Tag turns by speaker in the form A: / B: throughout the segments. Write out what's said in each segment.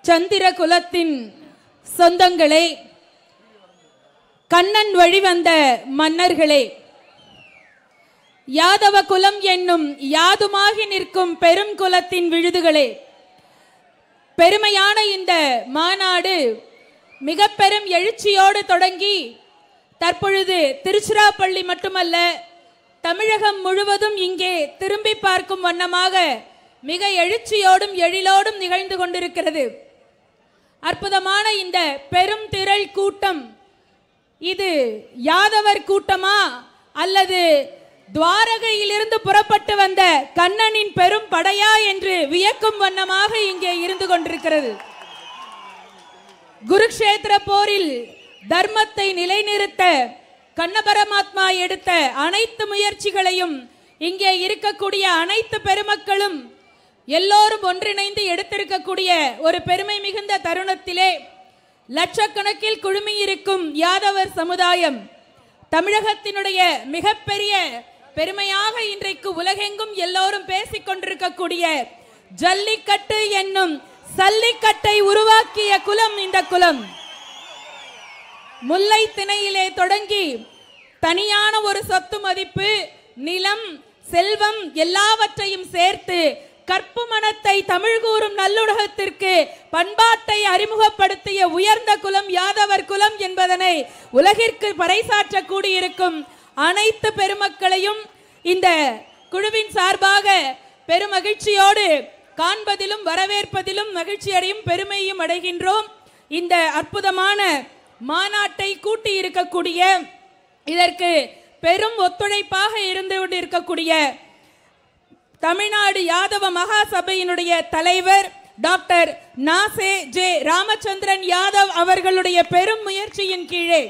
A: சந்திர குலத்தின் சொந்தங்களே கண்ணன் வழிவந்த மன்னர்களே யாதவ குலம் என்னும் யாதுமாகி நிற்கும் பெரும் குலத்தின் விழுதுகளே பெருமையான இந்த மாநாடு மிக பெரும் எழுச்சியோடு தொடங்கி தற்பொழுது திருச்சிராப்பள்ளி மட்டுமல்ல தமிழகம் முழுவதும் இங்கே திரும்பி பார்க்கும் வண்ணமாக மிக எழுச்சியோடும் எழிலோடும் நிகழ்ந்து கொண்டிருக்கிறது அற்புதமான இந்த பெரும் திரள் கூட்டம் இது யாதவர் கூட்டமா அல்லது துவாரகையிலிருந்து புறப்பட்டு வந்த கண்ணனின் பெரும் படையா என்று வியக்கும் வண்ணமாக இங்கே இருந்து கொண்டிருக்கிறது குருக்ஷேத்திர போரில் தர்மத்தை நிலைநிறுத்த கண்ணபரமாத்மா எடுத்த அனைத்து முயற்சிகளையும் இங்கே இருக்கக்கூடிய அனைத்து பெருமக்களும் எல்லோரும் ஒன்றிணைந்து எடுத்திருக்கக்கூடிய ஒரு பெருமை மிகுந்த தருணத்திலே லட்சக்கணக்கில் குழுமியிருக்கும் யாதவர் சமுதாயம் தமிழகத்தினுடைய மிகப்பெரிய பெருமையாக இன்றைக்கு உலகெங்கும் எல்லோரும் பேசிக் கொண்டிருக்கக்கூடிய ஜல்லிக்கட்டு என்னும் சல்லிக்கட்டை உருவாக்கிய குலம் இந்த குலம் முல்லை திணையிலே தொடங்கி தனியான ஒரு சொத்து மதிப்பு நிலம் செல்வம் எல்லாவற்றையும் சேர்த்து கற்பு மனத்தை தமிழ் கூறும் நல்லுலகத்திற்கு பண்பாட்டை அறிமுகப்படுத்திய உயர்ந்த குலம் யாதவர் குலம் என்பதனை உலகிற்கு பறைசாற்ற கூடியிருக்கும் அனைத்து பெருமக்களையும் இந்த குழுவின் சார்பாக பெருமகிழ்ச்சியோடு காண்பதிலும் வரவேற்பதிலும் மகிழ்ச்சியடையும் பெருமையும் அடைகின்றோம் இந்த அற்புதமான மாநாட்டை கூட்டி இருக்கக்கூடிய இதற்கு பெரும் ஒத்துழைப்பாக இருந்து கொண்டிருக்கக்கூடிய தமிழ்நாடு யாதவ மகா சபையினுடைய தலைவர் டாக்டர் நாசே ஜே ராமச்சந்திரன் யாதவ் அவர்களுடைய பெரும் முயற்சியின் கீழே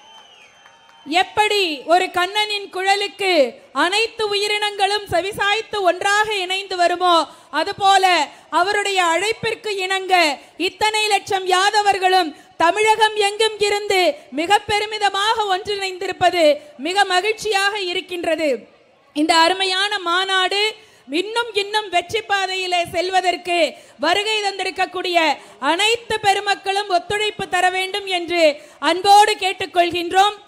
A: எப்படி ஒரு கண்ணனின் குழலுக்கு அனைத்து உயிரினங்களும் செவிசாய்த்து ஒன்றாக இணைந்து வருமோ அதுபோல அவருடைய அழைப்பிற்கு இணங்க இத்தனை லட்சம் யாதவர்களும் தமிழகம் எங்கும் இருந்து மிக பெருமிதமாக ஒன்றிணைந்திருப்பது மிக மகிழ்ச்சியாக இருக்கின்றது இந்த அருமையான மாநாடு இன்னும் இன்னும் வெற்றி பாதையிலே செல்வதற்கு வருகை தந்திருக்கக்கூடிய அனைத்து பெருமக்களும் ஒத்துழைப்பு தர வேண்டும் என்று அன்போடு கேட்டுக்கொள்கின்றோம்